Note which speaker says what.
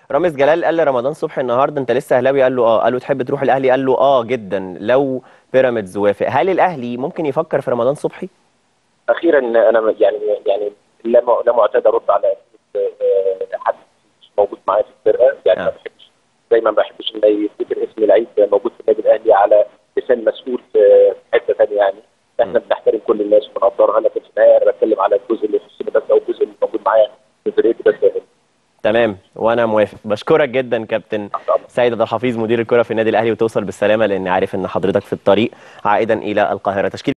Speaker 1: رامز جلال قال لرمضان صبحي النهارده انت لسه اهلاوي قال له اه قال له تحب تروح الاهلي قال له اه جدا لو بيراميدز وافق هل الاهلي ممكن يفكر في رمضان صبحي
Speaker 2: اخيرا انا يعني يعني لا م- لا معتاد ارد على آه، حد مش موجود معايا في الفرقه يعني ما
Speaker 1: آه.
Speaker 2: بحبش دايما ما بحبش ان يفتكر اسم لعيب موجود في النادي الاهلي على لسان مسؤول في حته ثانيه يعني احنا بنحترم كل الناس وبنقدرها لكن في النهايه انا بتكلم على الجزء اللي يخصني بس او الجزء اللي موجود معايا في فرقتي بس
Speaker 1: تمام وانا موافق بشكرك جدا كابتن سيد عبد الحفيظ مدير الكره في النادي الاهلي وتوصل بالسلامه لان عارف ان حضرتك في الطريق عائدا الى القاهره تشكيل